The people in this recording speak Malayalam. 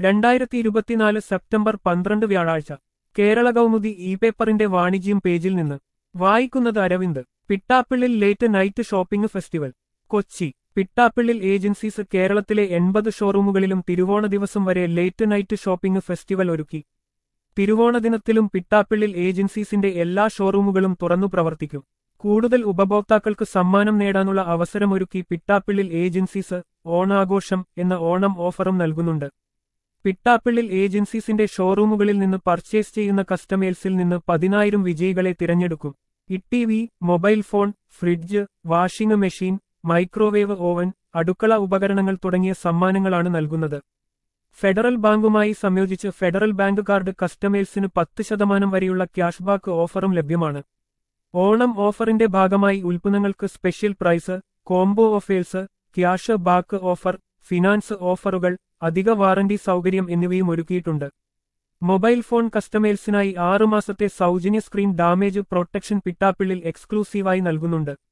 രണ്ടായിരത്തി ഇരുപത്തിനാല് സെപ്റ്റംബർ പന്ത്രണ്ട് വ്യാഴാഴ്ച കേരള കൗമുദി ഇ പേപ്പറിന്റെ വാണിജ്യം പേജിൽ നിന്ന് വായിക്കുന്നത് Aravind Pittappillil late night shopping festival Kochi Pittappillil agencies കേരളത്തിലെ എൺപത് ഷോറൂമുകളിലും തിരുവോണ ദിവസം വരെ ലേറ്റ് നൈറ്റ് ഷോപ്പിംഗ് ഫെസ്റ്റിവൽ ഒരുക്കി തിരുവോണ ദിനത്തിലും പിട്ടാപ്പിള്ളിൽ ഏജൻസീസിന്റെ എല്ലാ ഷോറൂമുകളും തുറന്നു പ്രവർത്തിക്കും കൂടുതൽ ഉപഭോക്താക്കൾക്ക് സമ്മാനം നേടാനുള്ള അവസരമൊരുക്കി പിട്ടാപ്പിള്ളിൽ ഏജൻസീസ് ഓണാഘോഷം എന്ന ഓണം ഓഫറും നൽകുന്നുണ്ട് പിട്ടാപ്പിള്ളിൽ ഏജൻസീസിന്റെ ഷോറൂമുകളിൽ നിന്ന് പർച്ചേസ് ചെയ്യുന്ന കസ്റ്റമേഴ്സിൽ നിന്ന് പതിനായിരം വിജയികളെ തിരഞ്ഞെടുക്കും E V mobile phone fridge washing machine microwave oven അടുക്കള ഉപകരണങ്ങൾ തുടങ്ങിയ സമ്മാനങ്ങളാണ് നൽകുന്നത് ഫെഡറൽ ബാങ്കുമായി സംയോജിച്ച് ഫെഡറൽ ബാങ്ക് കാർഡ് കസ്റ്റമേഴ്സിന് പത്ത് ശതമാനം വരെയുള്ള ക്യാഷ്ബാക്ക് ഓഫറും ലഭ്യമാണ് ഓണം ഓഫറിന്റെ ഭാഗമായി ഉൽപ്പന്നങ്ങൾക്ക് special price combo offers cash back offer finance ഓഫറുകൾ അധിക വാറന്റി സൗകര്യം എന്നിവയും ഒരുക്കിയിട്ടുണ്ട് മൊബൈൽ ഫോൺ കസ്റ്റമേഴ്സിനായി ആറുമാസത്തെ സൗജന്യ സ്ക്രീൻ ഡാമേജ് പ്രൊട്ടക്ഷൻ പിട്ടാപ്പിള്ളിൽ എക്സ്ക്ലൂസീവായി നൽകുന്നുണ്ട്